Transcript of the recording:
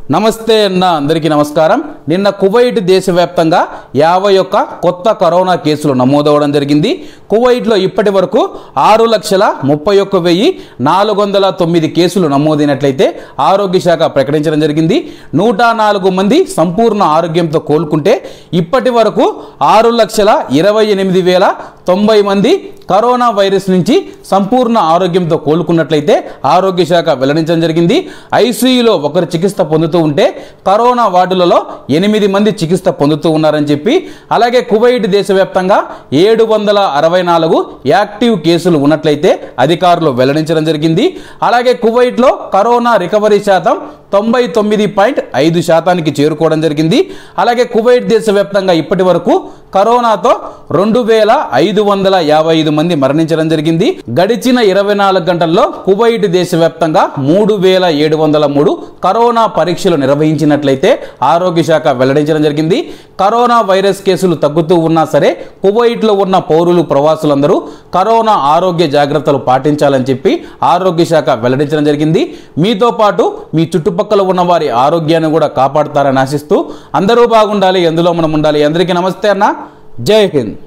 నమస్తే అన్న అందరికీ నమస్కారం నిన్న కువైట్ దేశవ్యాప్తంగా యాభై ఒక్క కొత్త కరోనా కేసులు నమోదవడం జరిగింది కువైట్లో ఇప్పటి వరకు ఆరు లక్షల ముప్పై ఒక్క వెయ్యి నాలుగు వందల తొమ్మిది కేసులు నమోదైనట్లయితే ఆరోగ్య శాఖ ప్రకటించడం జరిగింది నూట నాలుగు మంది సంపూర్ణ ఆరోగ్యంతో కోలుకుంటే ఇప్పటి వరకు ఆరు లక్షల ఇరవై ఎనిమిది వేల తొంభై మంది కరోనా వైరస్ నుంచి సంపూర్ణ ఆరోగ్యంతో కోలుకున్నట్లయితే ఆరోగ్య శాఖ వెల్లడించడం జరిగింది ఐసీయూలో ఒకరు చికిత్స పొందుతూ ఉంటే కరోనా వార్డులలో ఎనిమిది మంది చికిత్స పొందుతూ ఉన్నారని చెప్పి అలాగే కువైట్ దేశవ్యాప్తంగా ఏడు వందల అరవై నాలుగు యాక్టివ్ కేసులు ఉన్నట్లయితే అధికారులు వెల్లడించడం జరిగింది అలాగే కువైట్లో కరోనా రికవరీ శాతం తొంభై తొమ్మిది పాయింట్ ఐదు శాతానికి చేరుకోవడం జరిగింది అలాగే కువైట్ దేశవ్యాప్తంగా ఇప్పటి వరకు కరోనాతో రెండు వేల ఐదు వందల యాభై ఐదు మంది మరణించడం జరిగింది గడిచిన ఇరవై నాలుగు గంటల్లో కువైట్ దేశవ్యాప్తంగా మూడు వేల ఏడు వందల మూడు కరోనా పరీక్షలు నిర్వహించినట్లయితే ఆరోగ్య శాఖ వెల్లడించడం జరిగింది కరోనా వైరస్ కేసులు తగ్గుతూ ఉన్నా సరే కువైట్లో ఉన్న పౌరులు ప్రవాసులందరూ కరోనా ఆరోగ్య జాగ్రత్తలు పాటించాలని చెప్పి ఆరోగ్య శాఖ వెల్లడించడం జరిగింది మీతో పాటు మీ చుట్టుపక్కల ఉన్న వారి ఆరోగ్యాన్ని కూడా కాపాడుతారని ఆశిస్తూ అందరూ బాగుండాలి ఎందులో మనం ఉండాలి అందరికీ నమస్తే అన్న జై హింద్